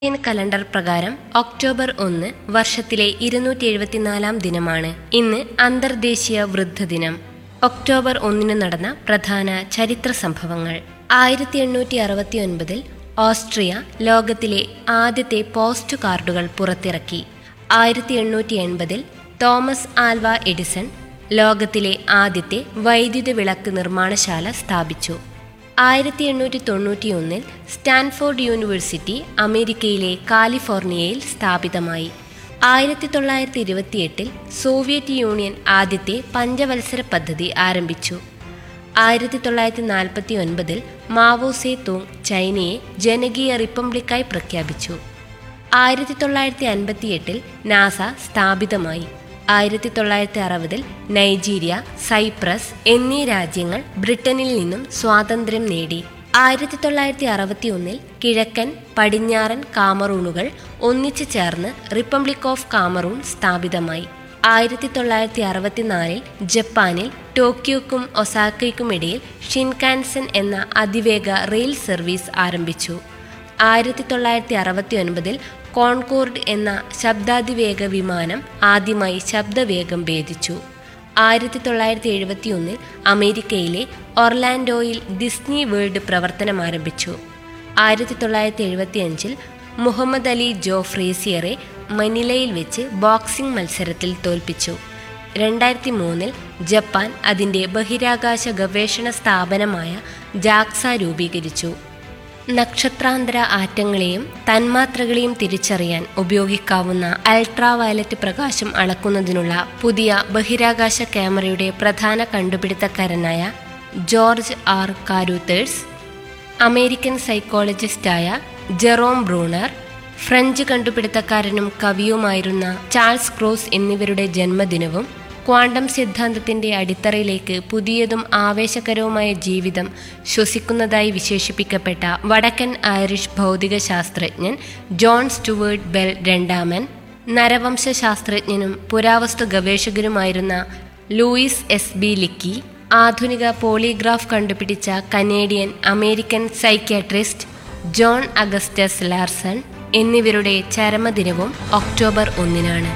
Indian calendar പ്രകാരം October ഒന്ന് വർഷത്തിലെ ഇരുന്നൂറ്റി എഴുപത്തിനാലാം ദിനമാണ് ഇന്ന് അന്തർദേശീയ വൃദ്ധദിനം ഒക്ടോബർ ഒന്നിന് നടന്ന പ്രധാന ചരിത്ര സംഭവങ്ങൾ ആയിരത്തി എണ്ണൂറ്റി അറുപത്തി ഒൻപതിൽ ഓസ്ട്രിയ ലോകത്തിലെ ആദ്യത്തെ പോസ്റ്റ് കാർഡുകൾ പുറത്തിറക്കി ആയിരത്തി എണ്ണൂറ്റി എൺപതിൽ തോമസ് ആൽവ എഡിസൺ ലോകത്തിലെ ആദ്യത്തെ വൈദ്യുത വിളക്ക് നിർമ്മാണശാല സ്ഥാപിച്ചു ആയിരത്തി എണ്ണൂറ്റി തൊണ്ണൂറ്റി ഒന്നിൽ സ്റ്റാൻഫോർഡ് യൂണിവേഴ്സിറ്റി അമേരിക്കയിലെ കാലിഫോർണിയയിൽ സ്ഥാപിതമായി ആയിരത്തി തൊള്ളായിരത്തി ഇരുപത്തിയെട്ടിൽ സോവിയറ്റ് യൂണിയൻ ആദ്യത്തെ പഞ്ചവത്സര പദ്ധതി ആരംഭിച്ചു ആയിരത്തി തൊള്ളായിരത്തി നാൽപ്പത്തി ഒൻപതിൽ മാവോ സേ തൂങ് ചൈനയെ ജനകീയ റിപ്പബ്ലിക്കായി പ്രഖ്യാപിച്ചു ആയിരത്തി തൊള്ളായിരത്തി അൻപത്തിയെട്ടിൽ നാസ സ്ഥാപിതമായി ആയിരത്തി തൊള്ളായിരത്തി അറുപതിൽ നൈജീരിയ സൈപ്രസ് എന്നീ രാജ്യങ്ങൾ ബ്രിട്ടനിൽ നിന്നും സ്വാതന്ത്ര്യം നേടി ആയിരത്തി തൊള്ളായിരത്തി അറുപത്തി ഒന്നിൽ കിഴക്കൻ പടിഞ്ഞാറൻ കാമറൂണുകൾ ഒന്നിച്ചു ചേർന്ന് റിപ്പബ്ലിക് ഓഫ് കാമറൂൺ സ്ഥാപിതമായി ആയിരത്തി തൊള്ളായിരത്തി അറുപത്തിനാലിൽ ജപ്പാനിൽ ടോക്കിയോക്കും ഒസാക്കയ്ക്കും ഇടയിൽ ഷിൻകാൻസൻ എന്ന അതിവേഗ റെയിൽ സർവീസ് ആരംഭിച്ചു ആയിരത്തി തൊള്ളായിരത്തി അറുപത്തി ഒൻപതിൽ കോൺകോർഡ് എന്ന ശബ്ദാതിവേഗ വിമാനം ആദ്യമായി ശബ്ദവേഗം ഭേദിച്ചു ആയിരത്തി തൊള്ളായിരത്തി എഴുപത്തി ഒന്നിൽ അമേരിക്കയിലെ ഒർലാൻഡോയിൽ ഡിസ്നി വേൾഡ് പ്രവർത്തനം ആരംഭിച്ചു ആയിരത്തി തൊള്ളായിരത്തി എഴുപത്തി അഞ്ചിൽ മുഹമ്മദ് അലി ജോ ഫ്രേസിയറെ മനിലയിൽ വെച്ച് ബോക്സിംഗ് മത്സരത്തിൽ തോൽപ്പിച്ചു രണ്ടായിരത്തി മൂന്നിൽ ജപ്പാൻ അതിൻ്റെ ബഹിരാകാശ ഗവേഷണ സ്ഥാപനമായ ജാക്സ രൂപീകരിച്ചു നക്ഷത്രാന്തര ആറ്റങ്ങളെയും തന്മാത്രകളെയും തിരിച്ചറിയാൻ ഉപയോഗിക്കാവുന്ന അൾട്രാ വയലറ്റ് പ്രകാശം അളക്കുന്നതിനുള്ള പുതിയ ബഹിരാകാശ ക്യാമറയുടെ പ്രധാന കണ്ടുപിടുത്തക്കാരനായ ജോർജ് ആർ കാരൂത്തേഴ്സ് അമേരിക്കൻ സൈക്കോളജിസ്റ്റായ ജെറോം ബ്രൂണർ ഫ്രഞ്ച് കണ്ടുപിടുത്തക്കാരനും കവിയുമായിരുന്ന ചാൾസ് ക്രോസ് എന്നിവരുടെ ജന്മദിനവും ക്വാണ്ടം സിദ്ധാന്തത്തിന്റെ അടിത്തറയിലേക്ക് പുതിയതും ആവേശകരവുമായ ജീവിതം ശ്വസിക്കുന്നതായി വിശേഷിപ്പിക്കപ്പെട്ട വടക്കൻ ഐറിഷ് ഭൗതിക ശാസ്ത്രജ്ഞൻ ജോൺ സ്റ്റുവേർട്ട് ബെൽ രണ്ടാമൻ നരവംശ ശാസ്ത്രജ്ഞനും പുരാവസ്തു ഗവേഷകനുമായിരുന്ന ലൂയിസ് എസ് ബി ലിക്കി ആധുനിക പോളിഗ്രാഫ് കണ്ടുപിടിച്ച Canadian American psychiatrist John Augustus Larson എന്നിവരുടെ ചരമദിനവും ഒക്ടോബർ ഒന്നിനാണ്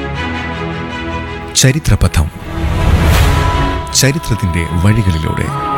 ചരിത്രപഥം ചരിത്രത്തിന്റെ വഴികളിലൂടെ